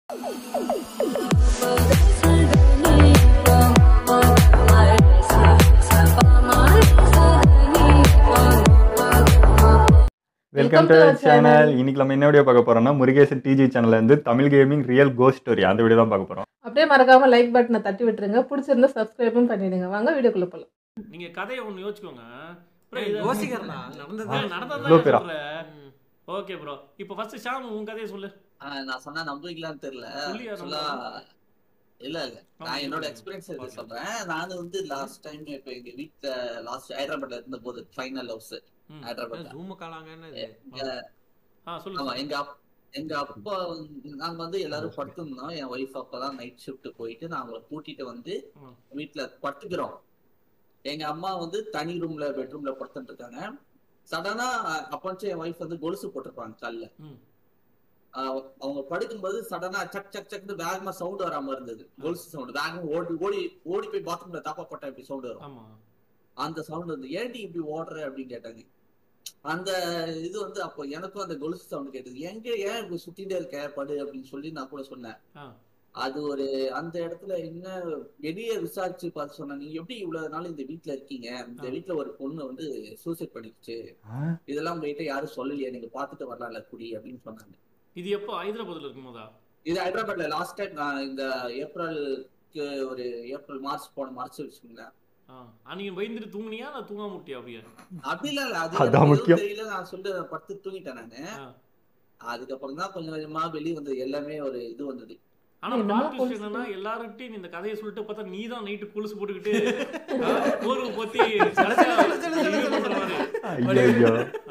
Welcome to channel இன்னைக்கு நம்ம என்ன வீடியோ பார்க்க போறோம்னா முருகேசன் டிஜி சேனல்ல இருந்து Tamil gaming real ghost story அந்த வீடியோ தான் பார்க்க போறோம் அப்படியே மறக்காம லைக் பட்டனை தட்டி விட்டுருங்க பிடிச்சிருந்தா சப்ஸ்கிரைபும் பண்ணிடுங்க வாங்க வீடியோக்குள்ள போலாம் நீங்க கதையை ஒண்ணு யோசிச்சுக்கோங்க bro, ஏய், இது- யோசிக்கிறேன்டா. நடந்தது. ஏய், நடந்ததுதான் இவ்வளவு பேரா? சொல்றேன். ஓகே ப்ரோ இப்போ ஃபர்ஸ்ட் ஷாம் உன் கதையை சொல்லு ஆ, நான் சொன்னா நம்புவீங்களான்னு தெரியல சொல்லியா Actually, இல்ல இல்ல நான் என்னோட எக்ஸ்பீரியன்ஸ் இது Okay. சொல்றேன் நான் வந்து லாஸ்ட் டைம் இப்ப எங்க வீட்ல லாஸ்ட் ஹைதராபாத்ல இருந்த போது ஃபைனல் ஹவுஸ் ம். ஹைதராபாத்ல ஜூம் காலாங்கன்னு எங்க- ஆ சொல்லு ஆமா எங்க அப்- எங்க அப்பா வந்து- நாங்க வந்து எல்லாரும் படுத்திருந்தோம் என் ஒய்ஃப் அப்பதான் நைட் ஷிஃப்ட் போயிட்டு நான் அவங்கள கூட்டிட்டு வந்து ம். வீட்ல படுத்துக்கிறோம் எங்க அம்மா வந்து தனி ரூம்ல பெட்ரூம்ல படுத்துட்டு இருக்காங்க சடனா அப்பச்சு என் ஒய்ஃப் வந்து கொலுசு போட்டிருப்பாங்க கால்ல ம். ஆஹ் அவங்க படுக்கும்போது சடனா சக் சக் சக்னு வேகமா சவுண்ட் வராம இருந்தது கொலுசு சவுண்ட் வேகமா ஓடி ஓடி ஓடி போய் பாத்ரூம்ல தாப்பா போட்டா இப்படி சவுண்ட் வரும் ஆமா அந்த சவுண்ட் வந்து ஏன்டி இப்படி ஓடுற அப்படின்னு கேட்டாங்க அந்த இது வந்து அப்போ எனக்கும் அந்த கொலுசு சவுண்ட் கேட்டது எங்க ஏன் இப்படி சுத்திட்டே இருக்க படு அப்படின்னு சொல்லி நான் கூட சொன்னேன் ஆ. அது ஒரு அந்த இடத்துல என்ன வெளியே விசாரிச்சு பார்த்து சொன்னா நீங்க எப்படி இவ்வளவு நாள் இந்த வீட்ல இருக்கீங்க இந்த ஆ. வீட்ல ஒரு பொண்ணு வந்து சூசைட் பண்ணிடுச்சு இதெல்லாம் உங்ககிட்ட யாரும் சொல்லலையே நீங்க பாத்துட்டு வரலாம்ல குடி அப்படின்னு சொன்னாங்க இது எப்போ ஹைதராபாத்ல இருக்கும்போதா இது ஹைதராபாத்ல லாஸ்ட் டைம் நான் இந்த ஏப்ரலுக்கு ஒரு ஏப்ரல் மார்ச் போன மார்ச் வச்சுக்கோங்களேன் ஆ அன்னைக்கு பயந்துட்டு தூங்குனியா நான் தூங்காம விட்டியா அப்படியே அப்படிலாம் இல்ல அது அதான் எனக்கு முக்கியம். எதுவும் தெரியல நான் சொல்லிட்டு படுத்து தூங்கிட்டேன் நானு ஆ. அதுக்கப்புறம் தான் கொஞ்சம் கொஞ்சமா வெளியே வந்தது எல்லாமே ஒரு இது வந்தது ஆனா என்னமோ பிளாட் ட்விஸ்ட் என்னன்னா எல்லார்கிட்டயும் நீ இந்த கதையை சொல்லிட்டு பார்த்தா நீ தான் நைட்டு குலுசு போட்டுக்கிட்டு ஆ, போர்வை போத்தி கடைசியா review பண்ற மாதிரி. ஐயோ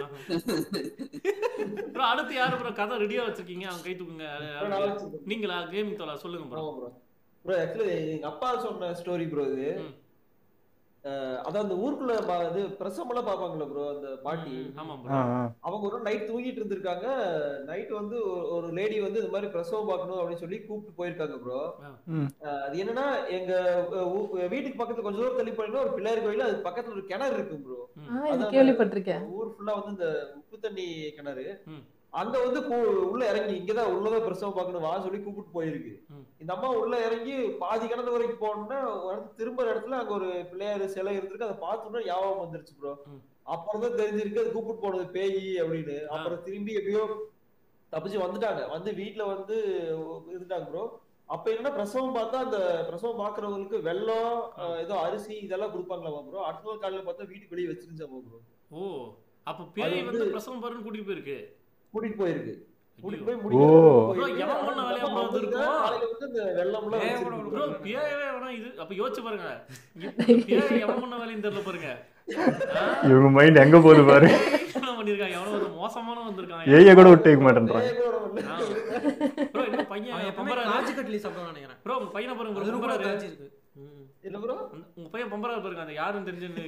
bro, அடுத்து யாரு ப்ரோ கதை ரெடியா வச்சிருக்கீங்க அவங்க கை தூக்குங்க Bro, நான் வச்சிருக்கேன். நீங்களா கேமிங் தோலா சொல்லுங்க ப்ரோ ஆமா bro. Bro, actually எங்க அப்பா சொன்ன ஸ்டோரி ப்ரோ இது ம். அஹ் அதான் அந்த ஊருக்குள்ள பா- இது பிரசவம் எல்லாம் பாப்பாங்கல்ல ப்ரோ அந்த பாட்டி ஆமா ஆ, ப்ரோ ஆ. அவங்க ஒரு நைட் தூங்கிட்டு இருந்திருக்காங்க நைட் வந்து ஒரு- ஒரு லேடி வந்து இந்த மாதிரி பிரசவம் பார்க்கணும் அப்படின்னு சொல்லி கூப்பிட்டு போயிருக்காங்க ப்ரோ ம். அது என்னன்னா எங்க அஹ், ஊ- வீட்டுக்கு பக்கத்துல கொஞ்சம் தூரம் தள்ளி போனீங்கன்னா ஒரு பிள்ளையார் கோயில் அது பக்கத்துல ஒரு கிணறு இருக்கு ப்ரோ ஆ இது அதான் கேள்விப்பட்டிருக்கேன் ஊர் ஃபுல்லா வந்து இந்த உப்பு தண்ணி கிணறு ம். அங்க வந்து கூ- உள்ள இறங்கி இங்கதான் உள்ளதான் பிரசவம் பார்க்கணும் வா சொல்லி கூப்பிட்டு போயிருக்கு ம். இந்த அம்மா உள்ள இறங்கி பாதி கிணறு வரைக்கும் போனோம்னா ஒரு இடத்து திரும்புற இடத்துல அங்க ஒரு பிள்ளையார் சிலை இருந்திருக்கு அதை பார்த்தோம்னா ஞாபகம் வந்துருச்சு ப்ரோ ம். அப்புறம் தான் தெரிஞ்சிருக்கு அது கூப்பிட்டு போனது பேய் அப்படின்னு அப்புறம் திரும்பி எப்படியோ தப்பிச்சு வந்துட்டாங்க வந்து வீட்டுல வந்து இருந்துட்டாங்க ப்ரோ அப்ப என்ன பிரசவம் பார்த்தா அந்த பிரசவம் பாக்குறவங்களுக்கு வெள்ளம் அஹ், ஏதோ அரிசி இதெல்லாம் கொடுப்பாங்களா ப்ரோ அடுத்த நாள் காலையில பார்த்தா வீட்டுக்கு வெளியே வச்சிருந்துச்சா ப்ரோ ஓ அப்ப பேய் அது வந்து வந்து- பிரசவம் பாருன்னு கூட்டிட்டு போயிருக்கு கூட்டிட்டு போயிருக்கு கூட்டிட்டு ஐயோ. போய் முடிக்க ஓ. போயிருக்கு. Bro, எவன் பண்ண வேலையா bro அது இருக்கும்? காலையில வந்து இந்த வெள்ளம்லாம் ஏன் வச்சிருக்கு ப்ரோ bro. பேயவே வேணாம் இது அப்ப யோசிச்சு பாருங்க பேய் எவன் பண்ண வேலையும் தெரியல பாருங்க ஆ? இவங்க மைண்ட் எங்க போகுது பாரு என்ன பண்ணிருக்கான் எவனோ ஒரு மோசமான வந்திருக்கான் ஏய கூட விட்டு வைக்க மாட்டேன்றாங்க ஏய், bro, நம்ம ஆ. ப்ரோ இன்னும் பையன் அவன் எப்பவுமே பம்பரா காஜி கட்லி சாப்பிடுவான்னு நினைக்கிறேன் ப்ரோ உங்க பையனை பாருங்க bro, அதுல கூட பம்பராரு. காஜி இருக்கு ம். இல்ல bro? அந்த- உங்க பையன் பம்பரா பாருங்க அந்த யாருன்னு தெரிஞ்சுன்னு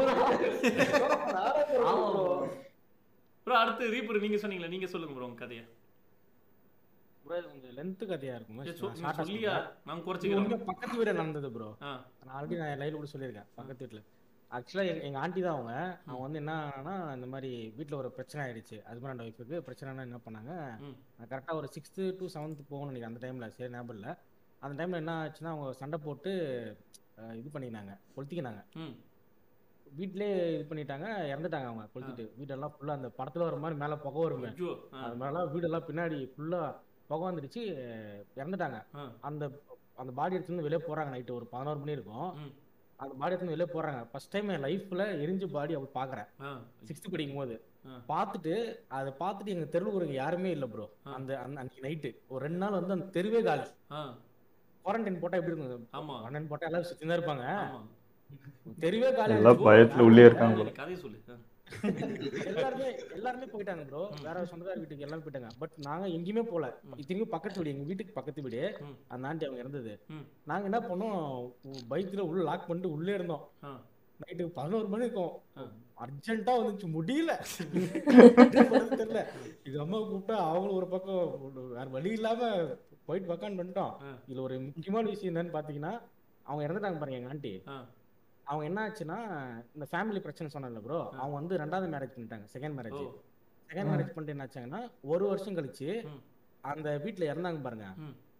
நானே bro, ஆமா bro. bro. ப்ரோ அடுத்து ரீப்பர் நீங்க சொன்னீங்களா நீங்க சொல்லுங்க ப்ரோ உங்க கதையை ப்ரோ இது கொஞ்சம் லென்த் கதையா இருக்கும் ஏய், சொ- நீங்க சொல்லியா நாங்க குறைச்சிக்கிறோம் உங்க பக்கத்து வீடு நடந்தது ப்ரோ ஆ. நான் ஆல்ரெடி நான் லைவ்ல கூட சொல்லியிருக்கேன் பக்கத்து வீட்டுல ஆக்சுவலா எங்க ஆண்டி தான் அவங்க அவங்க வந்து என்ன ஆனா இந்த மாதிரி வீட்ல ஒரு பிரச்சனை ஆயிடுச்சு ஹஸ்பண்ட் அண்ட் ஒய்ஃபுக்கு பிரச்சனைனா என்ன பண்ணாங்க ம். நான் கரெக்டா ஒரு சிக்ஸ்த்து டு செவன்த் போகணும் நினைக்கிறேன் அந்த டைம்ல சரி ஞாபகம் இல்ல அந்த டைம்ல என்ன ஆச்சுன்னா அவங்க சண்டை போட்டு அஹ், இது பண்ணினாங்க கொளுத்திக்கினாங்க ம். வீட்லயே இது பண்ணிட்டாங்க இறந்துட்டாங்க அவங்க கொளுத்திட்டு வீடெல்லாம் ஃபுல்லா அந்த படத்துல வர மாதிரி மேல புகை வருமே ஐயோ ஆ, அது மாதிரிலாம் வீடெல்லாம் பின்னாடி ஃபுல்லா புகை வந்துடுச்சு இறந்துட்டாங்க ஆ. அந்த அந்த பாடி எடுத்து வந்து வெளியே போறாங்க நைட்டு ஒரு பதினோரு மணி இருக்கும் ம். அந்த பாடி எடுத்து வந்து வெளியே போறாங்க ஃபர்ஸ்ட் டைம் என் லைஃப்ல எரிஞ்ச பாடி அவள் பாக்குறேன் ஆ. சிக்ஸ்த் படிக்கும் போது ஆ. பார்த்துட்டு அதை பார்த்துட்டு எங்க தெருவுக்கு ஒரு யாருமே இல்லை ப்ரோ ஆ. அந்த அந்த அன்னைக்கு நைட்டு ஒரு ரெண்டு நாள் வந்து அந்த தெருவே காலி ஆ, குவாரண்டைன் போட்டா எப்படி இருக்கும் ஆமா குவாரண்டைன் போட்டா எல்லாரும் சுத்தி தான் இருப்பாங்க ஆமா தெருவே காலி எல்லாம் ஆயிடுச்சு. பயத்துல உள்ளே இருக்காங்க நீ போல கதையை சொல்லு ஆ. எல்லாருமே எல்லாருமே போயிட்டாங்க ப்ரோ ம். வேற சொந்தக்கார வீட்டுக்கு எல்லாரும் போயிட்டாங்க பட் நாங்க எங்கேயுமே போல ம். இத்தனைக்கும் பக்கத்து வீடு எங்க வீட்டுக்கு பக்கத்து வீடு ம். அந்த ஆண்டி அவங்க இருந்தது ம். நாங்க என்ன பண்ணோம் பைக்ல உள்ள லாக் பண்ணிட்டு உள்ளே இருந்தோம் ஆ. நைட்டு பதினோரு மணி இருக்கும் ஆ. அர்ஜென்ட்டா வந்துச்சு முடியல என்ன பண்றதுன்னு தெரியல எங்க அம்மா கூப்பிட்டா அவங்களும் ஒரு பக்கம் வேற வழி இல்லாம போயிட்டு பக்கான்னு பண்ணிட்டோம் ஆ. இதுல ஒரு முக்கியமான விஷயம் என்னன்னு பாத்தீங்கன்னா அவங்க இறந்துட்டாங்க பாருங்க எங்க ஆண்டி ஆ. அவங்க என்ன ஆச்சுன்னா இந்த ஃபேமிலி பிரச்சனை சொன்னல ப்ரோ ஆ. அவங்க வந்து ரெண்டாவது மேரேஜ் பண்ணிட்டாங்க second marriage oh. Second marriage பண்ணிட்டு என்ன ஆச்சாங்கன்னா ஒரு வருஷம் கழிச்சு ம். அந்த வீட்ல இறந்தாங்க பாருங்க ம்.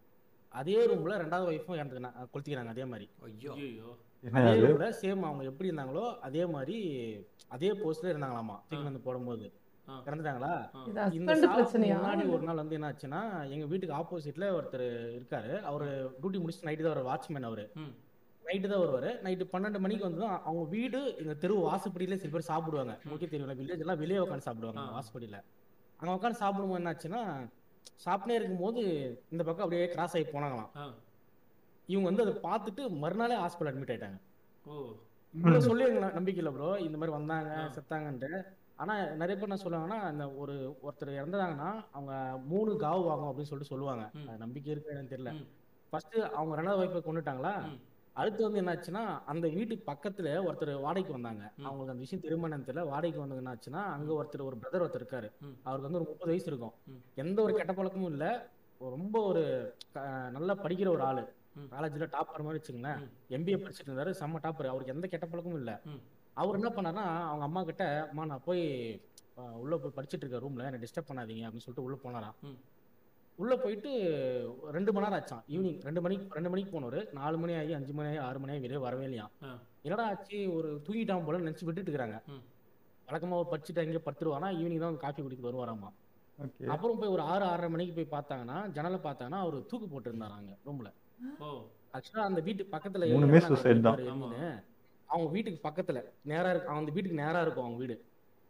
அதே ரூம்ல ரெண்டாவது ஒய்ஃபும் இறந்துக்கினாங்க கொளுத்திக்கிறாங்க அதே மாதிரி ஐயோ ஐயோ என்ன அதே அது ரூம்ல சேம் அவங்க எப்படி இருந்தாங்களோ அதே மாதிரி அதே போஸ்ட்ல இருந்தாங்களாமா தூக்கி வந்து போடும்போது ஆ. இறந்துட்டாங்களா இது இந்த ஹஸ்பண்ட் சாவுக்கு பிரச்சனையா முன்னாடி ஒரு நாள் வந்து என்ன ஆச்சுன்னா எங்க வீட்டுக்கு ஆப்போசிட்ல ஒருத்தர் இருக்காரு அவரு டியூட்டி முடிச்சுட்டு நைட்டு தான் வர வாட்ச்மேன் அவரு ம். நைட்டு தான் வருவாரு நைட்டு பன்னெண்டு மணிக்கு வந்து அவங்க வீடு எங்க தெரு வாசப்படியில சில பேர் சாப்பிடுவாங்க முக்கிய தெருவில் வில்லேஜ் எல்லாம் வெளியே உட்காந்து சாப்பிடுவாங்க ஆ. வாசப்படியில அங்க உட்காந்து சாப்பிடும்போது என்ன ஆச்சுன்னா சாப்பிட்டே இருக்கும்போது இந்த பக்கம் அப்படியே கிராஸ் ஆகி போனாங்களாம் ஆ. இவங்க வந்து அதை பார்த்துட்டு மறுநாளே ஹாஸ்பிட்டல் அட்மிட் ஆயிட்டாங்க ஓ இவ்வளவு சொல்லி எங்களுக்கு நம்பிக்கை இல்லை ப்ரோ இந்த மாதிரி வந்தாங்க ஆ. செத்தாங்கன்ட்டு ஆனா நிறைய பேர் என்ன சொல்லுவாங்கன்னா அந்த ஒரு ஒருத்தர் இறந்துட்டாங்கன்னா அவங்க மூணு காவு வாங்கும் அப்படின்னு சொல்லிட்டு சொல்லுவாங்க ம். அது நம்பிக்கை இருக்கு எனக்கு தெரியல ம். ஃபர்ஸ்ட் அவங்க ரெண்டாவது ஒய்ஃபை கொண்டுட்டாங்களா ம். அடுத்து வந்து என்னாச்சுன்னா அந்த வீட்டுக்கு பக்கத்துல ஒருத்தர் வாடகைக்கு வந்தாங்க ம். அவங்களுக்கு அந்த விஷயம் திருமணம் தெரியல வாடகைக்கு வந்தது என்னாச்சுன்னா அங்க ஒருத்தர் ஒரு பிரதர் ஒருத்தர் இருக்காரு ம். அவருக்கு வந்து ஒரு முப்பது வயசு இருக்கும் ம். எந்த ஒரு கெட்ட பழக்கமும் இல்ல ரொம்ப ஒரு க- நல்லா படிக்கிற ஒரு ஆளு ம். காலேஜ்ல டாப்பர் மாதிரி வச்சுங்களேன் ம். எம்பிஏ படிச்சுட்டு இருந்தாரு செம்ம டாப்பர் அவருக்கு எந்த கெட்ட பழக்கமும் இல்ல ம். அவர் என்ன பண்ணாருன்னா அவங்க அம்மா கிட்ட அம்மா நான் போய் அஹ், உள்ள போய் படிச்சிட்டு இருக்க ரூம்ல என்ன டிஸ்டர்ப் பண்ணாதீங்க அப்படின்னு சொல்லிட்டு உள்ள போனாராம் ம். உள்ள போயிட்டு ரெண்டு மணி நேரம் ஆச்சான் ஈவினிங் ரெண்டு மணிக்கு ரெண்டு மணிக்கு போனவர் நாலு மணி ஆகி அஞ்சு மணி ஆகி ஆறு மணி ஆகி வெளியே வரவே இல்லையா ஆ. என்னடா ஆச்சு ஒரு தூங்கிட்டான் போல நினைச்சு விட்டுட்டு இருக்காங்க ம். வழக்கமா அவர் படிச்சுட்டு அங்கே படுத்துருவானா ஈவினிங் தான் வந்து காஃபி குடிக்க வருவாராமா ஓகே அப்புறம் போய் ஒரு ஆறு ஆறரை மணிக்கு போய் பார்த்தாங்கன்னா ஜன்னலை பார்த்தாங்கன்னா அவர் தூக்கு போட்டு இருந்தாராங்க ரூம்ல ஓ ஆக்சுவலா அந்த வீட்டு பக்கத்துல மூணுமே இறந்தாங்க suicide தான். பாரு எமின்னு. அவங்க வீட்டுக்கு பக்கத்துல நேரா இருக்கு அவங்க வீட்டுக்கு நேரா இருக்கும் அவங்க வீடு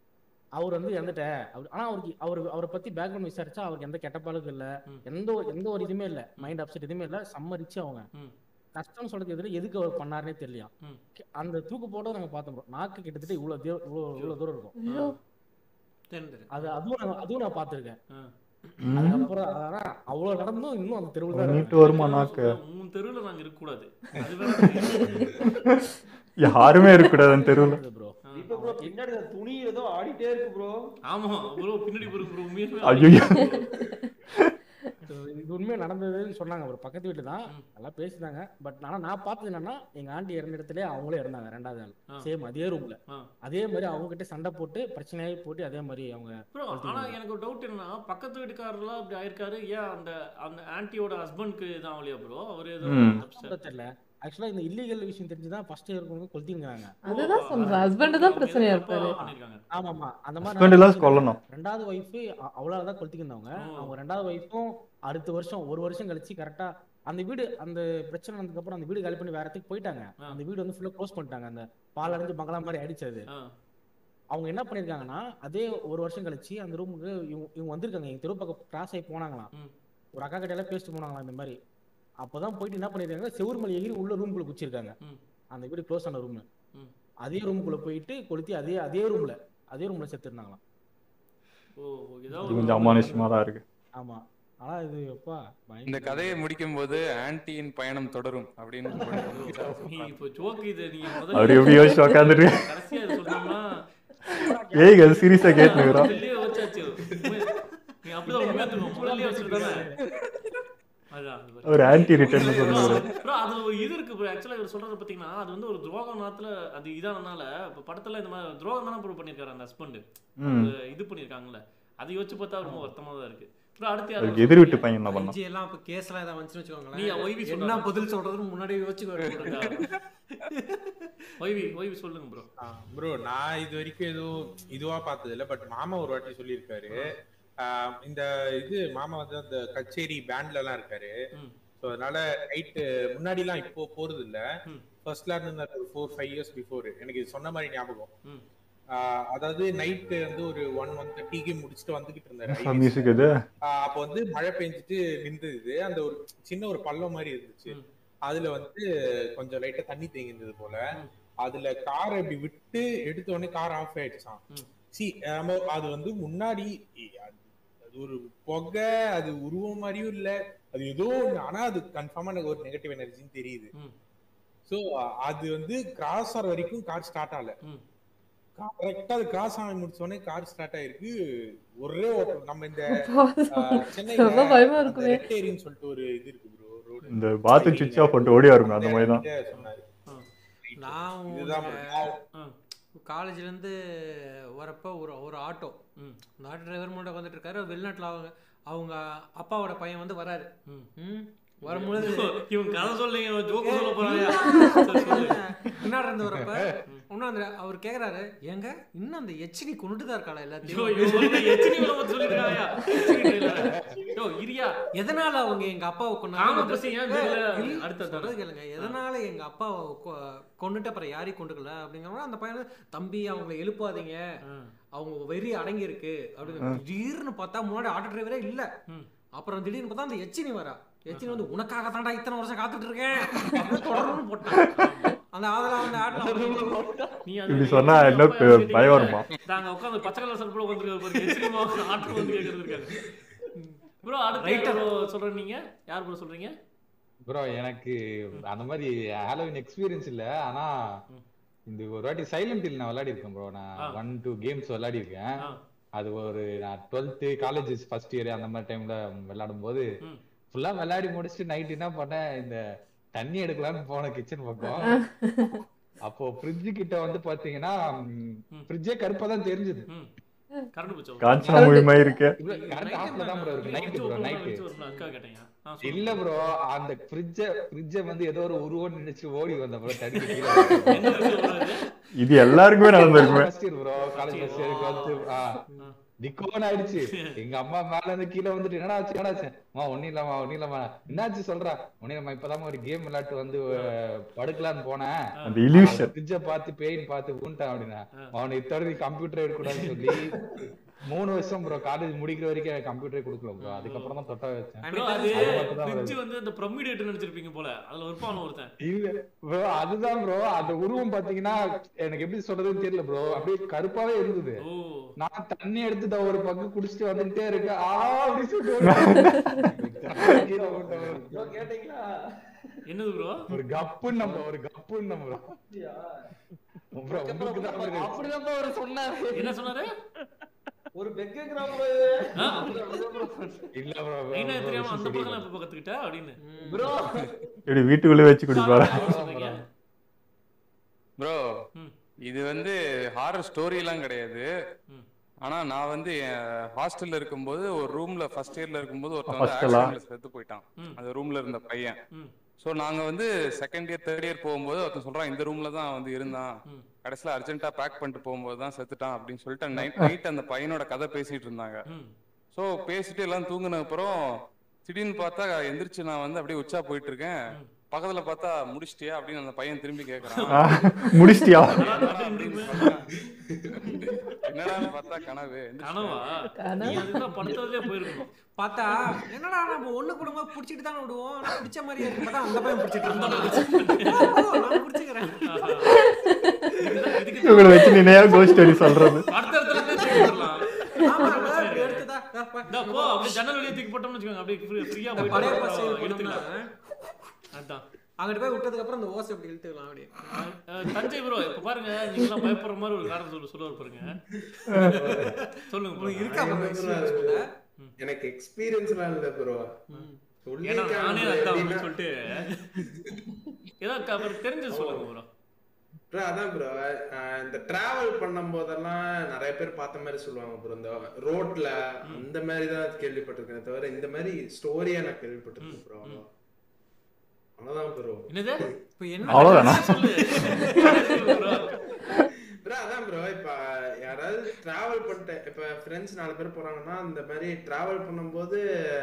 அவர் வந்து இறந்துட்ட அவர் ஆனா அவருக்கு அவர் அவரை பத்தி பேக்ரவுண்ட் விசாரிச்சா அவருக்கு எந்த கெட்ட பழக்கம் இல்ல ம். எந்த ஒரு எந்த ஒரு இதுவுமே இல்ல மைண்ட் அப்செட் எதுவுமே இல்ல சம்மரிச்சு அவங்க ம். கஷ்டம் சொல்றது எதிர எதுக்கு அவர் பண்ணாருன்னே தெரியலையா ம். அந்த தூக்கு போட நாங்க பார்த்தோம் bro. நாக்கு கிட்டத்தட்ட இவ்வளவு தூரம் இவ்வளவு இவ்வளவு தூரம் இருக்கும் ஐயோ தெரிஞ்சது அது அதுவும் நான் அதுவும் நான் பார்த்திருக்கேன் ஆ. ம். அதுக்கப்புறம் அதான் அவ்வளவு நடந்தும் இன்னும் அந்த தெருவில் தான் நீட்டு இருக்காங்க. வருமா நாக்கு உன் தெருவுல நாங்க இருக்க கூடாது அது வேற யாருமே இருக்கக்கூடாது அந்த தெருவில் இருக்குது bro இப்ப ப்ரோ பின்னாடி அந்த துணி ஏதோ ஆடிட்டே இருக்கு ப்ரோ ஆமா ப்ரோ பின்னாடி போறது ப்ரோ உண்மையாவே ஐயோ இது உண்மையா நடந்ததுன்னு சொன்னாங்க ஒரு பக்கத்து வீட்டு தான் ம். நல்லா பேசினாங்க பட் ஆனா நான் பார்த்தது என்னன்னா எங்க ஆண்டி இறந்த இடத்துல அவங்களே இறந்தாங்க ரெண்டாவது ஆ. நாள் சேம் அதே ரூம்ல ஆ. அதே மாதிரி அவங்க கிட்ட சண்டை போட்டு பிரச்சனையாகி போட்டு அதே மாதிரி அவங்க ப்ரோ ஆனா எனக்கு ஒரு டவுட் என்னன்னா பக்கத்து வீட்டுக்காரர்லாம் இப்படி ஆயிருக்காரு ஏன் அந்த அந்த ஆன்ட்டியோட ஹஸ்பண்ட்க்கு இதான் ஆகலையா ப்ரோ அவர் ஏதோ ம். தப்பிச்சாரு. கூட தெரியல ஆக்சுவலா இந்த இல்லீகல் விஷயம் தெரிஞ்சுதான் ஃபர்ஸ்ட் இருக்கவங்க கொளுத்திங்கிறாங்க அதுதான் சொல்றேன் ஹஸ்பண்ட் தான் பிரச்சனையா தப்பா இருப்பாரு பண்ணிருக்காங்க. ஆமாமா அந்த ஹஸ்பண்ட் எல்லாம் மாதிரி கொல்லணும் ரெண்டாவது ஒய்ஃப் அவ்வளவு தான் கொளுத்திக்கிருந்தவங்க ஓ. அவங்க ரெண்டாவது ஒய்ஃபும் அடுத்த வருஷம் ஒரு வருஷம் கழிச்சு கரெக்டா அந்த வீடு அந்த பிரச்சனை நடந்ததுக்கு அப்புறம் அந்த வீடு காலி பண்ணி வேற இடத்துக்கு போயிட்டாங்க ஆ. அந்த வீடு வந்து ஃபுல்லா க்ளோஸ் பண்ணிட்டாங்க அந்த பால் அடைஞ்சு பங்களா மாதிரி அடிச்சது ஆ. அவங்க என்ன பண்ணிருக்காங்கன்னா அதே ஒரு வருஷம் கழிச்சு அந்த ரூமுக்கு இவங்க இவங்க வந்திருக்காங்க எங்க தெரு பக்கம் கிராஸ் ஆகி போனாங்களாம் ம். ஒரு அக்கா கிட்ட எல்லாம் பேசிட்டு போனாங்களாம் இந்த மாதிரி அப்பதான் போயிட்டு என்ன பண்ணிருக்காங்க செவுரு மலை எகிரி உள்ள ரூமுக்குள்ள குச்சிருக்காங்க ம். அந்த வீடு க்ளோஸ் ஆன ரூம் ம். அதே ரூமுக்குள்ள போயிட்டு கொளுத்தி அதே அதே ரூம்ல அதே ரூம்ல செத்துருந்தாங்களாம் ஓ இது ஏதாவது கொஞ்சம் அமானுஷமா தான் இருக்கு ஆமா ஆனா இது எப்பா இந்த கதையை முடிக்கும் போது ஆன்டியின் பயணம் தொடரும் அப்படின்னு நீ இப்போ ஜோக் இது நீ அவர் முதல்ல எப்படி யோசிச்சு உக்காந்துட்டு கடைசியா இது சொன்னோம்னா ஏய் அது சீரியஸா கேட்டுனுக்குறோம் முதல்லயே வச்சாச்சு உண்மை- நீ அப்படிதான் உண்மையா இருக்கணும் முதல்லயே வச்சிருக்கானே அதான் அது பாரு. ஒரு ஆன்டி ரிட்டர்ன் சொல்லுவாரு bro, அதுல ஒரு இது இருக்கு ப்ரோ ஆக்சுவலா இவர் சொல்றது பாத்தீங்கன்னா அது வந்து ஒரு துரோகம் நாத்துல அது இதானனால இப்ப படத்துல இந்த மாதிரி துரோகம் தானே ப்ரூவ் பண்ணிருக்காரு அந்த ஹஸ்பண்ட் ம் இது பண்ணிருக்காங்கல்ல அதை யோசிச்சு பார்த்தா ரொம்ப வருத்தமா தான் இருக்கு ப்ரோ அடுத்து யாரு அதுக்கு எதிர் வீட்டு பையன் என்ன பண்ணான் அஞ்சு எல்லாம் இப்ப கேஸ்லாம் ஏதாவது வந்துச்சுன்னு நீ ஒய்வி வச்சுக்கோங்களேன் என்ன பதில் சொல்றதுன்னு முன்னாடியே யோசிச்சு ஒய்வி ஒய்வி சொல்லுங்க ப்ரோ ப்ரோ நான் இது வரைக்கும் எதுவும் இதுவா பார்த்தது இல்ல பட் மாமா ஒரு வாட்டி சொல்லியிருக்காரு ஆஹ் இந்த இது மாமா வந்து அந்த கச்சேரி பேண்ட்ல எல்லாம் இருக்காரு ம். ஸோ அதனால நைட்டு முன்னாடி எல்லாம் இப்போ போறது இல்ல ம். ஃபர்ஸ்ட்ல இருந்து ஒரு ஃபோர் ஃபைவ் இயர்ஸ் பிஃபோர் எனக்கு இது சொன்ன மாதிரி ஞாபகம் ம். ஆஹ் அதாவது நைட்டு வந்து ஒரு ஒன் ஒன் தேர்ட்டிக்கு முடிச்சுட்டு வந்துகிட்டு இருந்தாரு மியூசிக் இது ஆஹ் அப்போ வந்து மழை பெஞ்சிட்டு நின்றுது அந்த ஒரு சின்ன ஒரு பள்ளம் மாதிரி இருந்துச்சு ம். அதுல வந்து கொஞ்சம் லைட்டா தண்ணி தேங்கி இருந்தது போல ம். அதுல காரை இப்படி விட்டு எடுத்த உடனே கார் ஆஃப் ஆயிடுச்சான் ம். சி நம்ம அது வந்து முன்னாடி அது அது ஒரு புகை அது உருவம் மாதிரியும் இல்ல அது ஏதோ ஒண்ணு ஆனா அது கன்ஃபார்மா எனக்கு ஒரு நெகட்டிவ் எனர்ஜின்னு தெரியுது ம். சோ அது வந்து கிராஸ் ஆகிற வரைக்கும் கார் ஸ்டார்ட் ஆகல ம். கரெக்டா அது கிராஸ் ஆகி முடிச்ச உடனே கார் ஸ்டார்ட் ஆயிருக்கு ஒரே ஓட்டம் நம்ம இந்த ஆஹ், ரொம்ப பயமா சென்னையில இருக்குமே. ரெட் ஏரின்னு சொல்லிட்டு ஒரு இது இருக்கு ப்ரோ ரோடு இந்த பாத்ரூம் சுவிட்ச் ஆஃப் பண்ணிட்டு ஓடி வருமே அந்த மாதிரி தான் சொன்னாரு நான் இதுதான் bro. நான் காலேஜ்ல இருந்து வரப்ப ஒரு ஒரு ஆட்டோ ம். அந்த ஆட்டோ டிரைவர் மட்டும் வந்துட்டு இருக்காரு வெளிநாட்டுல அவங்க அவங்க அப்பாவோட பையன் வந்து வராரு ம். ம் வரும்பொழுது இவன் கதை சொல்லுங்க ஜோக்கு சொல்ல போறாயா சரி, சொல்லு. பின்னாடி இருந்து வரப்ப இன்னும் அந்த அவர் கேக்குறாரு ஏங்க இன்னும் அந்த எச்சினி கொண்டுட்டு தான் இருக்காளா ஐயோ, எல்லாத்தையும் இவன் சொல்லுங்க, எச்சினி விளம்பரம் சொல்லிருக்காயா? எச்சினி trailer. ஐயோ, இரியா. எதனால அவங்க எங்க அப்பாவை ஆமா, பஸ் ஏன் தெரியல? இல்ல, அடுத்த தடவை. சொல்றது கேளுங்க எதனால எங்க அப்பாவை கொ- கொன்னுட்டு அப்புறம் யாரையும் கொண்டுக்கல அப்படிங்கிற அந்த பையன் தம்பி அவங்கள எழுப்பாதீங்க அவங்க வெறி அடங்கி இருக்கு அப்படின்னு திடீர்னு பார்த்தா முன்னாடி ஆட்டோ டிரைவரே இல்ல ம். அப்புறம் திடீர்னு பார்த்தா அந்த எச்சினி வரா எச்சினி வந்து உனக்காக தாண்டா இத்தனை வருஷம் காத்துட்டு இருக்கேன் அப்படின்னு தொடர்ந்து போட்டான் அந்த ஆதரா அந்த ஆட்டோ நீ அந்த இப்படி சொன்னா எச்சினி என்ன அப்பா கேட்டீங்க. பயம் வருமா? நாங்க உட்கார்ந்து பச்சை கலர் சர்ப்பில் உட்காந்துருக்காரு பாருங்க எச்சினி மாவு ஆட்டு வந்து கேட்கறது இருக்காரு ப்ரோ அடுத்த Right. ப்ரோ சொல்ற நீங்க யார் ப்ரோ சொல்றீங்க ப்ரோ எனக்கு அந்த மாதிரி ஹாலோவின் எக்ஸ்பீரியன்ஸ் இல்ல ஆனா இந்த ஒரு வாட்டி சைலண்ட் ஹில் நான் விளையாடி இருக்கேன் ப்ரோ நான் ஆ. ஒன் டூ கேம்ஸ் விளையாடி இருக்கேன் ஆ. அது ஒரு நான் டுவெல்த்து காலேஜ் ஃபர்ஸ்ட் இயர் அந்த மாதிரி டைம்ல விளையாடும் போது ம். ஃபுல்லா விளையாடி முடிச்சுட்டு நைட் என்ன பண்ணேன் இந்த தண்ணி எடுக்கலாம்னு போன கிச்சன் பக்கம் அப்போ ஃப்ரிட்ஜ் கிட்ட வந்து பாத்தீங்கன்னா ஃப்ரிட்ஜே கருப்பா தான் தெரிஞ்சது ம் கரண்ட் போச்சு காஞ்சனா மூவி மாதிரி இருக்கு கரண்ட் ஆஃப்ல தான் ப்ரோ இருக்கு நைட் ப்ரோ நைட்டு அக்கா கேட்டீங்க ஆ, சொல்லுங்க. இல்ல ப்ரோ அந்த ஃப்ரிட்ஜ ஃப்ரிட்ஜ வந்து ஏதோ ஒரு உருவம் நினைச்சு ஓடி வந்த ப்ரோ தண்ணி என்ன விஷயம் bro இது? இது எல்லாருக்குமே நடந்திருக்குமே first year bro college first year twelfth திக்கோன்னு ஆயிடுச்சு எங்க அம்மா மேல இருந்து கீழே வந்துட்டு என்னடா ஆச்சு என்னடா ஆச்சு அம்மா ஒண்ணும் இல்லம்மா ஒண்ணும் இல்லம்மா என்னாச்சு சொல்றா ஒண்ணும் இல்லம்மா இப்பதான் ஒரு கேம் விளையாட்டு வந்து அஹ், படுக்கலான்னு போனேன் அந்த illusion. ஃப்ரிட்ஜ பார்த்து பேயின் பார்த்து ஊன்ட்டான் அப்படின்னா அவனை இத்தோட நீ கம்ப்யூட்டர் எடுக்கூடாதுன்னு சொல்லி மூணு வருஷம் ப்ரோ காலேஜ் முடிக்கிற வரைக்கும் எனக்கு கம்ப்யூட்டரே கொடுக்கல ப்ரோ அதுக்கப்புறம் தான் தொட்டா வச்சேன் bro, அது அது மட்டும் தான் fridge வருது. வந்து இந்த பிரமிடேட் நினைச்சிருப்பீங்க போல அதுல இருப்பான் ஒருத்தன் இல்ல ப்ரோ அதுதான் ப்ரோ அந்த உருவம் பாத்தீங்கன்னா எனக்கு எப்படி சொல்றதுன்னு தெரியல ப்ரோ அப்படியே கருப்பாவே இருந்தது ஓ நான் தண்ணி எடுத்து தான் ஒரு பக்கம் குடிச்சிட்டு வந்துட்டே இருக்கேன் ஆ அப்படி சொல்லிட்டு கீழே போட்டேன் bro. கேட்டீங்களா என்னது ப்ரோ ஒரு கப்புன்னு நம்ம ஒரு கப்புன்னு நம்ம ப்ரோ உங்களுக்கு தான் அப்படி இருக்கு. அப்படிதான் அவர் சொன்னாரு என்ன சொன்னாரு ஒரு பெக்க கிராமம் ஆ? இல்ல ப்ரோ என்ன தெரியாம அந்த பக்கம் எப்ப கத்துக்கிட்ட அப்படின்னு ப்ரோ இப்படி வீட்டுக்குள்ளே வச்சு குடிப்பாரா என்ன சொல்றீங்க ப்ரோ ம். இது வந்து ஹாரர் ஸ்டோரி எல்லாம் கிடையாது ம். ஆனா நான் வந்து ஹாஸ்டல்ல இருக்கும்போது ஒரு ரூம்ல ஃபர்ஸ்ட் இயர்ல இருக்கும்போது ஒருத்தன் வந்து Hostel-ஆ? ஆக்சிடென்ட்ல செத்து போயிட்டான் ம். அந்த ரூம்ல இருந்த பையன் ம். சோ நாங்க வந்து செகண்ட் இயர் தேர்ட் இயர் போகும்போது ஒருத்தன் சொல்றான் இந்த ரூம்ல தான் வந்து இருந்தான் ம். கடைசியில அர்ஜென்ட்டா பேக் பண்ணிட்டு போகும்போது தான் செத்துட்டான் அப்படின்னு சொல்லிட்டு நைட் நைட் அந்த பையனோட கதை பேசிட்டு இருந்தாங்க ம். சோ பேசிட்டு எல்லாம் தூங்குன அப்புறம் திடீர்னு பார்த்தா எந்திரிச்சு நான் வந்து அப்படியே உச்சா போயிட்டு இருக்கேன் பக்கத்துல பார்த்தா முடிச்சிட்டியா அப்படின்னு அந்த பையன் திரும்பி கேக்குறான் ஆ, முடிச்சிட்டியா அப்படின்னு சொன்னா, என்னடான்னு பார்த்தா கனவு எந்திரிச்சு கனவா நீ அதுதான் படுத்ததுலயே போயிருக்கணும் பார்த்தா என்னடா நம்ம ஒண்ணு குடும்பமா புடிச்சிட்டு தானே விடுவோம் ஆனா பிடிச்ச மாதிரியே இருக்கு பார்த்தா அந்த பையன் பிடிச்சிட்டு இருந்தான் நான் பிடிச்சிக்கிறேன் இவங்களை வச்சு நினையா கோஸ்ட் ஸ்டோரி சொல்றது அடுத்த இடத்துல இருந்தே தூக்கி போடலாம் ஆமா இப்படி எடுத்துதா இதா பா. இந்தா போ அப்படியே ஜன்னல் வழியா தூக்கி போட்டோம்னு வச்சுக்கோங்க அப்படியே free- ஃப்ரீயா இந்த பழைய பஸ் போயிட்டு எடுத்துக்கலாம் அதான் அங்கிட்டு போய் விட்டதுக்கு அப்புறம் அந்த ஓசை அப்படி இழுத்துக்கலாம் அப்படியே அஹ், தஞ்சை ப்ரோ இப்ப பாருங்க நீங்க எல்லாம் பயப்படுற மாதிரி ஒரு காரணம் சொல்லு சொல்லுவார் பாருங்க சொல்லுங்க bro. இருக்கா bro experience கூட? எனக்கு எக்ஸ்பீரியன்ஸ்லாம் இல்ல ப்ரோ ஏன்னா நானே அதான் அப்படின்னு சொல்லிட்டு ஏதாவது அவருக்கு தெரிஞ்சது சொல்லுங்க ப்ரோ ப்ரோ அதான் ப்ரோ இந்த டிராவல் பண்ணும் போதெல்லாம் நிறைய பேர் பார்த்த மாதிரி சொல்லுவாங்க ப்ரோ இந்த ரோட்ல அந்த மாதிரி தான் கேள்விப்பட்டிருக்கேன் தவிர இந்த மாதிரி ஸ்டோரியா நான் கேள்விப்பட்டிருக்கேன் ப்ரோ அவ்வளவுதான் ப்ரோ என்னது இப்போ என்ன அவ்வளவுதானா சொல்லு bro. ப்ரோ அதான் ப்ரோ இப்ப யாராவது டிராவல் பண்ணிட்டு இப்ப ஃப்ரெண்ட்ஸ் நாலு பேர் போறாங்கன்னா இந்த மாதிரி டிராவல் பண்ணும்போது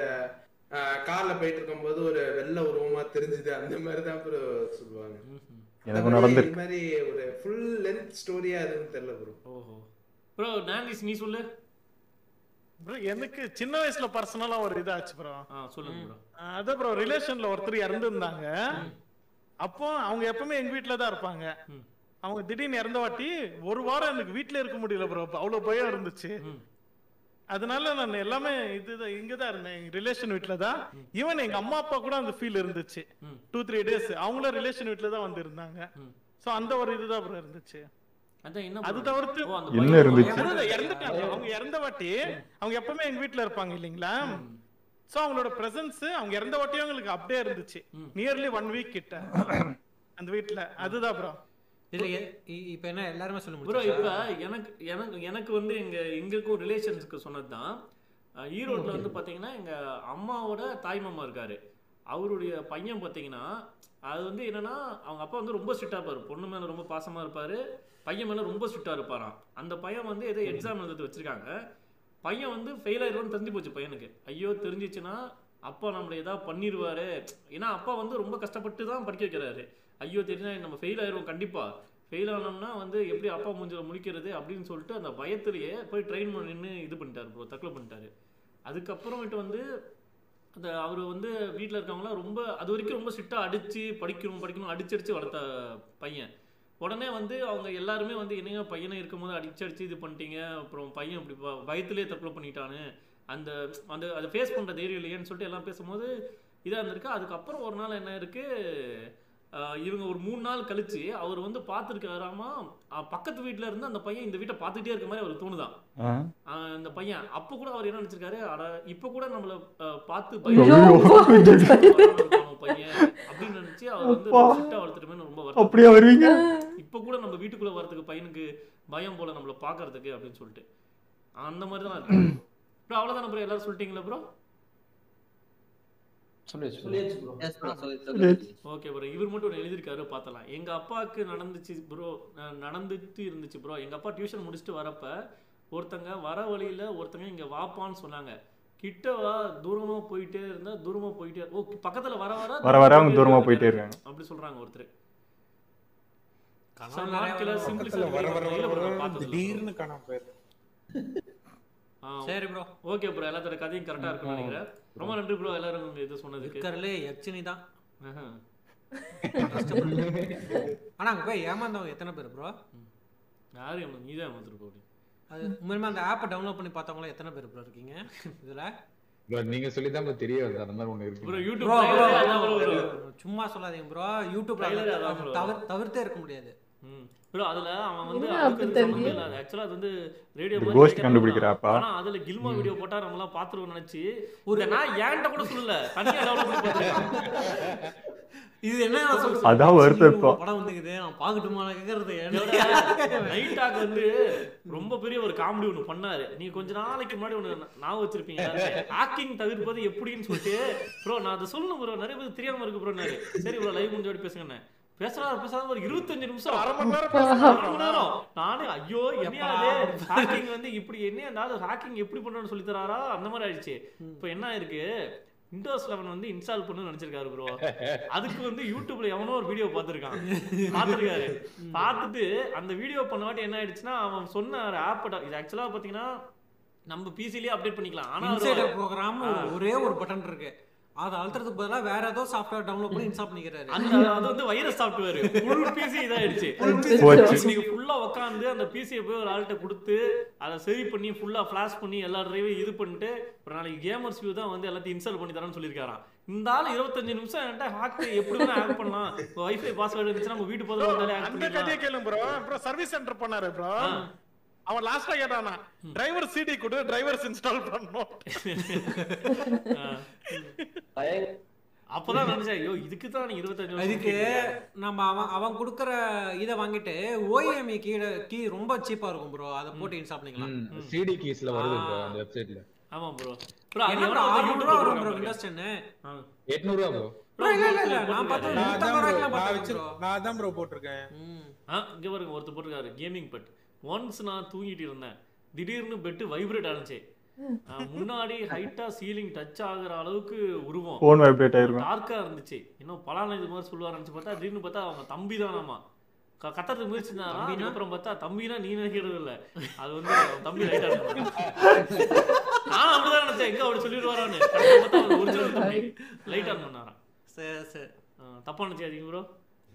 கார்ல போயிட்டு இருக்கும்போது ஒரு வெள்ளை உருவமா தெரிஞ்சுது அந்த மாதிரி தான் ப்ரோ சொல்லுவாங்க எனக்கு இந்த நடந்திருக்கு மாதிரி ஒரு ஃபுல் லென்த் ஸ்டோரியா எதுவும் தெரியல ப்ரோ ஓஹோ ப்ரோ நாண்டிஸ் நீ சொல்லு ப்ரோ எனக்கு சின்ன வயசுல பர்சனலா ஒரு இதாச்சு ப்ரோ ஆ சொல்லுங்க ப்ரோ அதான் ப்ரோ ரிலேஷன்ல ஒருத்தர் இறந்துருந்தாங்க அப்போ அவங்க எப்பவுமே எங்க வீட்ல தான் இருப்பாங்க அவங்க திடீர்னு இறந்த வாட்டி ஒரு வாரம் எனக்கு வீட்ல இருக்க முடியல ப்ரோ அவ்வளவு பயம் இருந்துச்சு அதனால நான் எல்லாமே இதுதான் இங்க தான் இருந்தேன் எங்க ரிலேஷன் வீட்ல தான் ஈவன் எங்க அம்மா அப்பா கூட அந்த ஃபீல் இருந்துச்சு டூ த்ரீ டேஸ் அவங்களும் ரிலேஷன் வீட்ல தான் வந்து இருந்தாங்க சோ அந்த ஒரு இதுதான் ப்ரோ இருந்துச்சு அதான் என்ன அது bro? தவிர்த்து ஓ, அந்த என்ன பையன் இருந்துச்சு? அதான் இறந்துட்டாங்க அவங்க இறந்த வாட்டி அவங்க எப்பவுமே எங்க வீட்ல இருப்பாங்க இல்லைங்களா சோ அவங்களோட பிரசன்ஸ் அவங்க இறந்த வாட்டியும் எங்களுக்கு அப்படியே இருந்துச்சு நியர்லி ஒன் வீக் கிட்ட அந்த வீட்ல அதுதான் ப்ரோ இதுல எ- இ- இப்ப என்ன எல்லாருமே சொல்ல ப்ரோ முடியும் இப்ப எனக்கு எனக்கு எனக்கு வந்து எங்க எங்களுக்கும் ரிலேஷன்ஸ்க்கு சொன்னது தான் ஈரோட்ல வந்து பாத்தீங்கன்னா எங்க அம்மாவோட தாய் மாமா இருக்காரு அவருடைய பையன் பார்த்தீங்கன்னா அது வந்து என்னன்னா அவங்க அப்பா வந்து ரொம்ப ஸ்ட்ரிக்டாக இருப்பார் பொண்ணு மேலே ரொம்ப பாசமாக இருப்பார் பையன் மேலே ரொம்ப ஸ்ட்ரிக்டாக இருப்பாராம் அந்த பையன் வந்து ஏதோ எக்ஸாம் எழுதி வச்சிருக்காங்க பையன் வந்து ஃபெயில் ஆயிடுவான்னு தெரிஞ்சு போச்சு பையனுக்கு ஐயோ தெரிஞ்சிச்சுன்னா அப்பா நம்மளை ஏதாவது பண்ணிடுவாரு ஏன்னா அப்பா வந்து ரொம்ப கஷ்டப்பட்டு தான் படிக்க வைக்கிறாரு ஐயோ தெரிஞ்சா நம்ம ஃபெயில் ஆயிடுவோம் கண்டிப்பாக ஃபெயில் ஆனோம்னா வந்து எப்படி அப்பா மூஞ்சில முழிக்கிறது அப்படின்னு சொல்லிட்டு அந்த பயத்திலேயே போய் ட்ரெயின் நின்று இது பண்ணிட்டாரு ப்ரோ தற்கொலை பண்ணிட்டாரு அதுக்கப்புறமேட்டு வந்து அந்த அவர் வந்து வீட்டில் இருக்கவங்களாம் ரொம்ப அது வரைக்கும் ரொம்ப ஸ்ட்ரிக்டாக அடித்து படிக்கணும் படிக்கணும் அடிச்சு அடிச்சு வளர்த்த பையன் உடனே வந்து அவங்க எல்லாருமே வந்து என்னங்க பையனை இருக்கும்போது அடிச்சு அடிச்சு இது பண்ணிட்டீங்க அப்புறம் பையன் இப்படி ப- பயத்திலே தற்கொலை பண்ணிட்டான்னு அந்த அந்த அதை ஃபேஸ் பண்ணுற தைரியம் இல்லையேன்னு சொல்லிட்டு எல்லாம் பேசும்போது இதாக இருந்திருக்கு அதுக்கப்புறம் ஒரு நாள் என்ன இருக்கு ஆஹ் இவங்க ஒரு மூணு நாள் கழிச்சு அவர் வந்து பார்த்துருக்காராமா பக்கத்து வீட்டில் இருந்து அந்த பையன் இந்த வீட்டை பார்த்துக்கிட்டே இருக்க மாதிரி அவருக்கு தோணுதான் ஆ. ஆஹ் அந்த பையன் அப்போ கூட அவர் என்ன நினைச்சிருக்காரு அட இப்போ கூட நம்மள ஆஹ் பார்த்து ஐயோ, நம்ம பையன் அப்படின்னு நினைச்சு அவர் வந்து அப்பா. ஸ்ட்ரிக்டா வளர்த்துட்டுமே ரொம்ப வருத்தம் அப்படியா வருவீங்க? இப்போ கூட நம்ம வீட்டுக்குள்ள வரதுக்கு பையனுக்கு பயம் போல நம்மள பாக்குறதுக்கு அப்படின்னு சொல்லிட்டு அந்த மாதிரி தான் இருக்கு ப்ரோ அவ்வளவுதானே ப்ரோ எல்லாரும் சொல்லிட்டீங்களா ப்ரோ சொல்லியாச்சு bro. Yes bro, சொல்லி- சொல்லியாச்சு. ஓகே ப்ரோ இவர் மட்டும் ஒன்று எழுதியிருக்காரு பார்த்தலாம் எங்க அப்பாவுக்கு நடந்துச்சு ப்ரோ நடந்துட்டு இருந்துச்சு ப்ரோ எங்க அப்பா டியூஷன் முடிச்சுட்டு வரப்ப ஒருத்தங்க வர வழியில ஒருத்தங்க இங்க வாப்பான்னு சொன்னாங்க கிட்ட வா தூரமா போயிட்டே இருந்தா தூரமா போயிட்டே ஓ பக்கத்துல வர வர வர வர அவங்க தூரமா போயிட்டே இருக்காங்க. அப்படி சொல்றாங்க ஒருத்தர் கனவு Some நிறைய நாட்களா வரும். simplicity பக்கத்துல வர வர இல்ல வர bro, வர பார்த்ததில்ல bro. திடீர்னு காணாம போயிரு சரி ப்ரோ ஓகே ப்ரோ எல்லாத்தோட கதையும் கரெக்டா இருக்கும்னு நினைக்கிறேன் ரொம்ப நன்றி ப்ரோ எல்லாரும் உங்க இது சொன்னதுக்கு இருக்கிறதுலே யக்ஷினி தான் ஆஹா. ஆனா அங்க போய் ஏமாந்தவங்க எத்தனை பேர் ப்ரோ யாரு ஏமாந்து- நீ தான் ஏமாந்துட்டு போடி அது உண்மையுமே அந்த ஆப்பை டவுன்லோட் பண்ணி பார்த்தவங்களா எத்தனை பேர் ப்ரோ இருக்கீங்க இதுல Bro, நீங்க சொல்லி தான் தெரிய வருது அந்த மாதிரி ஒண்ணு ப்ரோ இருக்கு யூடியூப் Bro, bro, trailer அதான் bro, bro bro. வரும். சும்மா சொல்லாதீங்க ப்ரோ யூடியூப்ல Trailer அதான் bro. தவிர தவிர்த்தே இருக்க முடியாது ப்ரோ அதுல அவன் வந்து என்ன அதுக்கு அப்படி இதுக்கு தம்பி? சம்மந்தமே இல்ல ஆக்சுவலா அது வந்து ரேடியோ இது மாதிரி ghost கேட்கறது கண்டுபிடிக்கிற தான். ஆப்பா? ஆனா அதுல கில்மா வீடியோ போட்டா நம்ம எல்லாம் பாத்துருவோம் நினைச்சு ஒரு நான் ஏன்ட்ட கூட சொல்லல தனியா டெவலப் பண்ணி பாத்துருக்கான் இது என்ன நான் சொல்றது? அதான் வருத்தம் இப்போ. படம் வந்துக்குது நான் பாக்கட்டுமா நான் கேக்குறது நைட் டாக் வந்து ரொம்ப பெரிய ஒரு காமெடி ஒண்ணு பண்ணாரு நீங்க கொஞ்ச நாளைக்கு முன்னாடி ஒண்ணு நான் வச்சிருப்பீங்க ஹாக்கிங் தவிர்ப்பது எப்படின்னு சொல்லிட்டு ப்ரோ நான் அதை சொல்லணும் ப்ரோ நிறைய பேர் தெரியாம இருக்கு ப்ரோனாரு சரி ப்ரோ லைவ் முடிஞ்சோடி பேசுங்கண்ணே பேசுறாரு பேசாத ஒரு இருபத்தஞ்சு நிமிஷம் அரை மணி நேரம் அரை மணி நேரம் நானே ஐயோ என்னையா ஹாக்கிங் வந்து இப்படி என்ன அதாவது ஹாக்கிங் எப்படி பண்றோம்னு சொல்லி தராரா அந்த மாதிரி ஆயிடுச்சு இப்போ என்ன இருக்கு விண்டோஸ் லெவன் வந்து இன்ஸ்டால் பண்ணு நினைச்சிருக்காரு ப்ரோ அதுக்கு வந்து யூடியூப்ல எவனோ ஒரு வீடியோ பார்த்திருக்கான் பார்த்திருக்காரு பார்த்துட்டு அந்த வீடியோ பண்ண வாட்டி என்ன ஆயிடுச்சுன்னா அவன் சொன்ன ஒரு ஆப் இது ஆக்சுவலா பாத்தீங்கன்னா நம்ம பிசிலேயே அப்டேட் பண்ணிக்கலாம் ஆனா ஒரு- இன்சைடர் ப்ரோக்ராம் ஆ. ஒரே ஒரு பட்டன் இருக்கு அதை அழுத்துறதுக்கு பதிலா வேற ஏதோ சாஃப்ட்வேர் டவுன்லோட் பண்ணி இன்ஸ்டால் பண்ணிக்கிறாரு அந்த அது வந்து வைரஸ் சாஃப்ட்வேர் ஃபுல் பிசி இதாயிடுச்சு போச்சு. நீங்க ஃபுல்லா உட்காந்து அந்த பிசியை போய் ஒரு ஆள்கிட்ட கொடுத்து அதை சரி பண்ணி ஃபுல்லா ஃபிளாஷ் பண்ணி எல்லா டிரைவையும் இது பண்ணிட்டு ஒரு நாளைக்கு கேமர்ஸ் வியூ தான் வந்து எல்லாத்தையும் இன்ஸ்டால் பண்ணி தரேன்னு சொல்லியிருக்காராம் இந்த ஆள் இருபத்தஞ்சு நிமிஷம் என்கிட்ட ஹாக் எப்படி வேணா ஹேக் பண்ணலாம் வைஃபை பாஸ்வேர்டு இருந்துச்சுன்னா நம்ம வீட்டு போதும் வந்தாலே ஹேக் அந்த பண்ணிடலாம் கதையை கேளுங்க ப்ரோ ப்ரோ சர்வீஸ் சென்டர் பண்ணாரு ப்ரோ அவன் லாஸ்டா கேட்டானா டிரைவர் சிடி கொடு டிரைவர்ஸ் இன்ஸ்டால் பண்ணணும் அப்பதான் நினைச்சேன் ஐயோ இதுக்கு தான் நீ இருபத்தஞ்சு வருஷம் அதுக்கு கேட்டீங்க. நம்ம அவன் அவன் கொடுக்குற இதை வாங்கிட்டு ஓஎம்இ கீழே கீ ரொம்ப சீப்பா இருக்கும் ப்ரோ அதை போட்டு இன்ஸ்டால் பண்ணிக்கலாம் சிடி கீஸ்ல வருது bro அந்த வெப்சைட்ல ஆமா ப்ரோ ப்ரோ அது என்ன எவனோ bro, வந்து 600 ரூபா வரும் யூடியூப்ல ப்ரோ போட்டிருக்கான் விண்டோஸ் டென்னு எட்நூறு ரூபா ப்ரோ bro, இல்ல, இல்ல, இல்ல, நான் பார்த்தது நான் அதான் நூத்தம்பது bro, ரூபாய்க்குலாம் நான் பார்த்தேன் வச்சு bro. நான் தான் ப்ரோ போட்டிருக்கேன் ஆ இங்க பாருங்க ஒருத்தர் போட்டிருக்காரு கேமிங் பெட் ஒன்ஸ் நான் தூங்கிட்டு இருந்தேன் திடீர்னு பெட் வைப்ரேட் ஆனிச்சு ஆ, முன்னாடி ஹைட்டா சீலிங் டச் ஆகுற அளவுக்கு உருவம் Phone vibrate ஆயிருக்கும். டார்க்கா இருந்துச்சு இன்னும் பலான இது மாதிரி சொல்லுவார் நினைச்சு பார்த்தா திடீர்னு பார்த்தா அவங்க தம்பி தானாமா க- கத்தறதுக்கு முயற்சி தம்பினா? அப்புறம் பார்த்தா தம்பினா நீ நினைக்கிறது இல்ல அது வந்து அவன் தம்பி லைட்டா நான் அப்படிதான் நினைச்சேன் எங்க அப்படி சொல்லிடுவாரான்னு கடைசியா பார்த்தா அவன் ஒரிஜினல் தம்பி லைட் ஆன் பண்ணாராம் சரி சரி ஆ, தப்பா நினைச்சாதீங்க ப்ரோ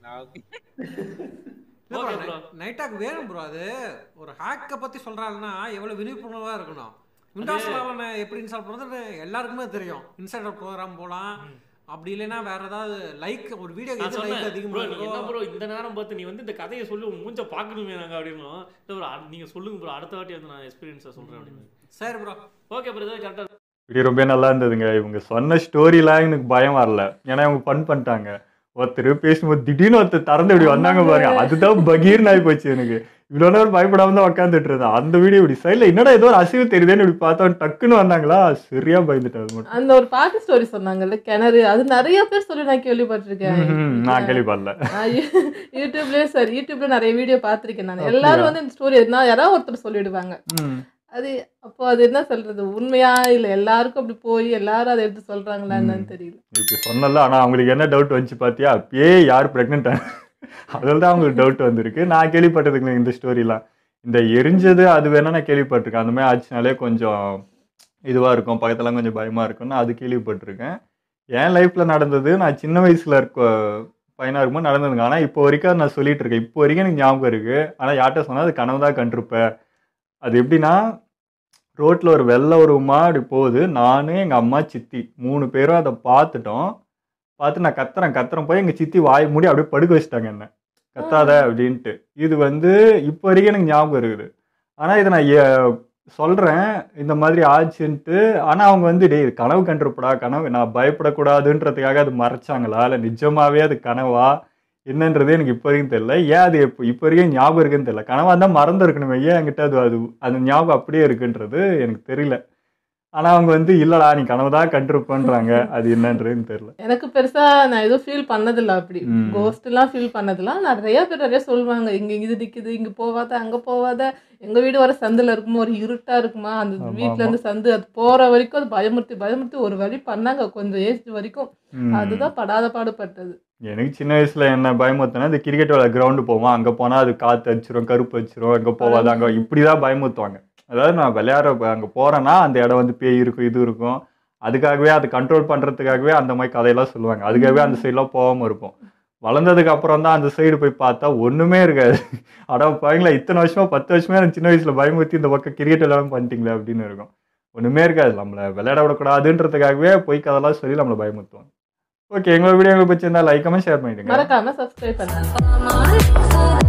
இல்ல Okay, bro, bro. நை- நைட் டாக் வேணும் ப்ரோ அது ஒரு ஹேக்கை பத்தி சொல்றாங்கன்னா எவ்வளவு விழிப்புணர்வா இருக்கணும் விண்டோஸ் லெவன் எப்படி இன்ஸ்டால் பண்றது எல்லாருக்குமே தெரியும் இன்ஸ்டால் ப்ரோக்ராம் போலாம் அப்படி இல்லைன்னா வேற ஏதாவது லைக் ஒரு வீடியோ நான் எது சொன்னேன் லைக் அதிகமா bro, நீ என்ன இருக்கோ ப்ரோ இந்த நேரம் பார்த்து நீ வந்து இந்த கதையை சொல்லி உன் மூஞ்ச பார்க்கணுமே நாங்க அப்படின்னும் இல்ல ப்ரோ நீங்க சொல்லுங்க ப்ரோ அடுத்த வாட்டி வந்து நான் எக்ஸ்பீரியன்ஸா சொல்றேன் அப்படின்னு சரி ப்ரோ ஓகே ப்ரோ இதான் கரெக்டா வீடியோ ரொம்ப நல்லா இருந்ததுங்க இவங்க சொன்ன ஸ்டோரிலாம் எனக்கு பயம் வரல ஏன்னா இவங்க ஃபன் பண்ணிட்டாங்க ஒருத்தர் பேசும்போது திடீர்னு ஒருத்தர் திறந்து இப்படி வந்தாங்க பாருங்க அதுதான் பகீர்னு ஆகி போச்சு எனக்கு இவ்வளோ நேரம் பயப்படாம தான் உட்காந்துட்டு இருந்தேன் அந்த வீடியோ இப்படி சைடில் என்னடா ஏதோ ஒரு அசைவு தெரியுதுன்னு இப்படி பார்த்தோம் டக்குன்னு வந்தாங்களா சரியா பயந்துட்டேன் அது மட்டும் அந்த ஒரு பாட்டு ஸ்டோரி சொன்னாங்கல்ல கிணறு அது நிறைய பேர் சொல்லி நான் கேள்விப்பட்டிருக்கேன் ம்ஹும். நான் கேள்விப்படல நான் யூ- யூடியூப்லயே சார் யூடியூப்ல நிறைய வீடியோ பார்த்திருக்கேன் நான் அப்படியா? எல்லாரும் வந்து இந்த ஸ்டோரி எதுனா யாராவது ஒருத்தர் சொல்லிடுவாங்க ம். அது அப்போ அது என்ன சொல்றது உண்மையா இல்ல எல்லாருக்கும் அப்படி போய் எல்லாரும் அதை எடுத்து சொல்றாங்களா என்னன்னு தெரியல இப்படி சொன்னல ஆனா அவங்களுக்கு என்ன டவுட் வந்துச்சு பாத்தியா அப்பயே யார் பிரெக்னென்ட் அதில் தான் அவங்களுக்கு டவுட் வந்திருக்கு நான் கேள்விப்பட்டதுக்கு இந்த ஸ்டோரிலாம் இந்த எரிஞ்சது அது வேணா நான் கேள்விப்பட்டிருக்கேன் அந்த மாதிரி ஆச்சுனாலே கொஞ்சம் இதுவா இருக்கும் பக்கத்துலாம் கொஞ்சம் பயமா இருக்கும்னு அது கேள்விப்பட்டிருக்கேன் என் லைஃப்ல நடந்தது நான் சின்ன வயசுல இருக்க பையனா இருக்கும்போது நடந்ததுங்க ஆனா இப்போ வரைக்கும் நான் சொல்லிட்டு இருக்கேன் இப்போ வரைக்கும் எனக்கு ஞாபகம் இருக்கு ஆனா யார்கிட்ட சொன்னா அது கனவு தான் கண்டிருப்ப அது எப்படின்னா ரோட்ல ஒரு வெள்ளை உருவமா அப்படி போகுது நானு எங்க அம்மா சித்தி மூணு பேரும் அதை பார்த்துட்டோம் பார்த்து நான் கத்துறேன் கத்துறேன் போய் எங்க சித்தி வாய் மூடி அப்படியே படுக்க வச்சுட்டாங்க என்ன கத்தாத அப்படின்ட்டு இது வந்து இப்போ வரைக்கும் எனக்கு ஞாபகம் இருக்குது ஆனா இதை நான் ஏ- சொல்றேன் இந்த மாதிரி ஆச்சுன்ட்டு ஆனா அவங்க வந்து டேய் இது கனவு கண்டிருப்படா கனவு நான் பயப்படக்கூடாதுன்றதுக்காக அது மறைச்சாங்களா இல்லை நிஜமாவே அது கனவா என்னன்றது எனக்கு இப்போ வரைக்கும் தெரியல ஏன் அது இப்போ இப்போ வரைக்கும் ஞாபகம் இருக்குன்னு தெரியல கனவா இருந்தால் மறந்து இருக்கணுமே ஏன் என்கிட்ட அது அது அந்த ஞாபகம் அப்படியே இருக்குன்றது எனக்கு தெரியல ஆனா அவங்க வந்து இல்லடா நீ கனவு தான் கண்டிருப்பேன்றாங்க அது என்னன்றதுன்னு தெரியல எனக்கு பெருசா நான் எதுவும் ஃபீல் பண்ணதில்ல அப்படி ம். கோஸ்ட் எல்லாம் ஃபீல் பண்ணதில்ல நிறைய பேர் நிறைய சொல்லுவாங்க இங்க இது நிக்குது இங்க போவாத அங்க போவாத எங்க வீடு வர சந்துல இருக்குமா ஒரு இருட்டா இருக்குமா அந்த ஆமா, வீட்ல ஆமா. இருந்து சந்து அது போற வரைக்கும் அது பயமுறுத்தி பயமுறுத்தி ஒரு வழி பண்ணாங்க கொஞ்சம் ஏஜ் வரைக்கும் ம். அதுதான் படாத பாடுபட்டது எனக்கு சின்ன வயசுல என்ன பயமுறுத்தினா இந்த கிரிக்கெட் விளையாட கிரவுண்டு போவோம் அங்க போனா அது காத்து அடிச்சிரும் கருப்பு அடிச்சிரும் அங்க போவாது அங்க இப்படிதான் பயமுறுத்துவாங்க அதாவது நான் விளையாட அங்க போறேன்னா அந்த இடம் வந்து பேய் இருக்கும் இது இருக்கும் அதுக்காகவே அதை கண்ட்ரோல் பண்றதுக்காகவே அந்த மாதிரி கதையெல்லாம் சொல்லுவாங்க அதுக்காகவே அந்த சைட்லாம் போகாம இருப்போம் வளர்ந்ததுக்கு அப்புறம் தான் அந்த சைடு போய் பார்த்தா ஒண்ணுமே இருக்காது அட பாருங்களா இத்தனை வருஷமா பத்து வருஷமா எனக்கு சின்ன வயசுல பயமுறுத்தி இந்த பக்கம் கிரிக்கெட் விளையாட பண்ணிட்டீங்களே அப்படின்னு இருக்கும் ஒண்ணுமே இருக்காது நம்மளை விளையாட விடக்கூடாதுன்றதுக்காகவே போய் கதெல்லாம் சொல்லி நம்மளை பயமுறுத்துவாங்க ஓகே எங்களோட வீடியோ உங்களுக்கு பிடிச்சிருந்தா லைக் கமெண்ட் ஷேர் பண்ணிடுங்க மறக்காம சப்ஸ்கிரைப் பண்ணுங்க